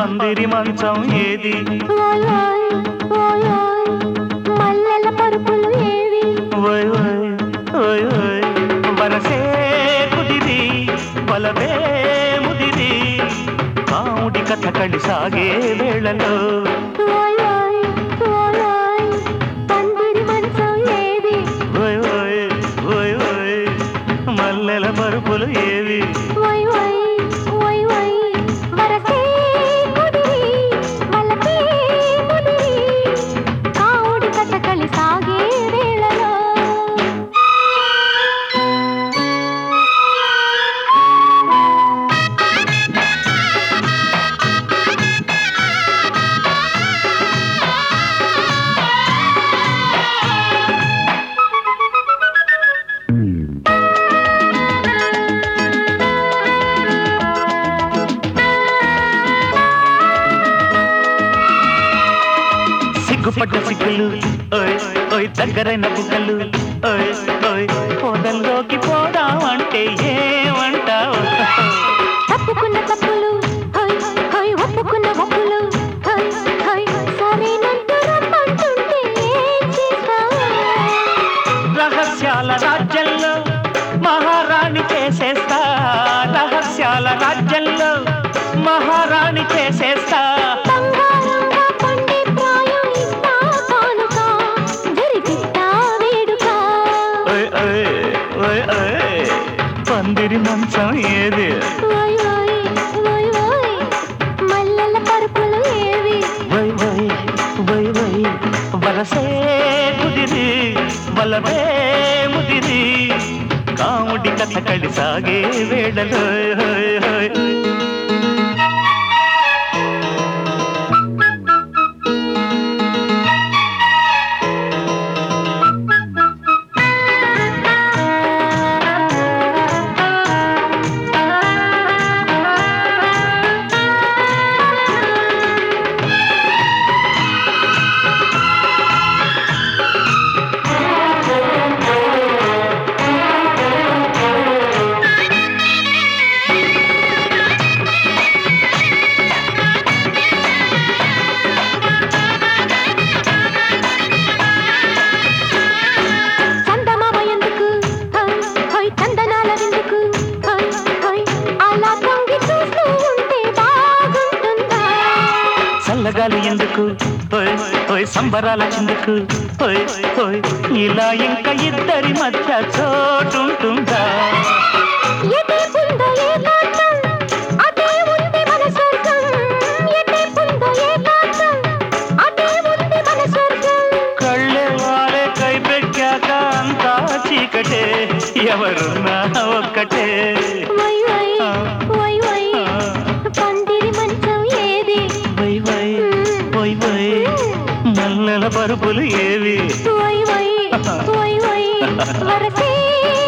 పందిరి మంచం ఏది ఓయ్ ఓయ్ ఓయ్ ఓయ్ మల్లెల పరుపులు ఏవి ఓయ్ ఓయ్ ఓయ్ ఓయ్ వరసే కుదిరి బలవే ముదిరి కాముడి కథ కడి సాగే వేళలో ఓయ్ ఓయ్ ఓయ్ ఓయ్ పందిరి మంచం ఏది ఓయ్ ఓయ్ ఓయ్ ఓయ్ మల్లెల పరుపులు ఏవి ఓయ్ ఓయ్ ఓయ్ ఓయ్ వరసే కుదిరి వలపే ముదిరి కావుడి కథకళి సాగే వేళలో సిగ్గుపడ్డ సిగ్గులు ఓయ్ ఓయ్ దగ్గరైన బుగ్గలు ఓయ్ ఓయ్ పొదల్లోకి పోదామంటే ఏమంటావు తప్పుకున్న తప్పులు హోయ్ హోయ్ ఒప్పుకున్న ఒప్పులు హోయ్ హోయ్ సరేనంటూ రమ్మంటుంటే ఏం చేస్తావు రహస్యాల రాజ్యంలో మహారాణి చేసేస్తా రహస్యాల రాజ్యంలో మహారాణి చేసేస్తా బంగారంగా పండే ప్రాయం ఇస్తా కానుక జరిపిస్తా వేడుక ఓయ్ ఓయ్ ఓయ్ ఓయ్ పందిరి మంచం ఏది ఓయ్ ఓయ్ ఓయ్ ఓయ్ మల్లెల పరుపులు ఏవి వై వై వై వై వరసే కుదిరి బలవే ముదిరి కాముడి కథ కడి సాగే వేళలో హోయ్ హోయ్ చందమామ ఎందుకు హోయ్ హోయ్ చందనాల విందుకు హోయ్ హోయ్ అలా తొంగి చూస్తూ ఉంటే బాగుంటుందా చల్లగాలి ఎందుకు ఓయ్ ఓయ్ సంబరాల చిందుకు ఓయ్ ఓయ్ ఇలా ఇంకా ఇద్దరి మధ్య చోటుంటుందా ఎటే ఉందో ఏకాంతం అటే ఉంది మన స్వర్గం ఎటే ఉందో ఏకాంతం అటే ఉంది మన స్వర్గం కళ్ళే వారే కైపెక్కాక అంతా చీకటే ఎవరున్నా ఒక్కటే వై వై వై వై పందిరి మంచం ఏది వై వై వై వై మల్లెల పరుపులు ఏవి వై వై వై వై వరసే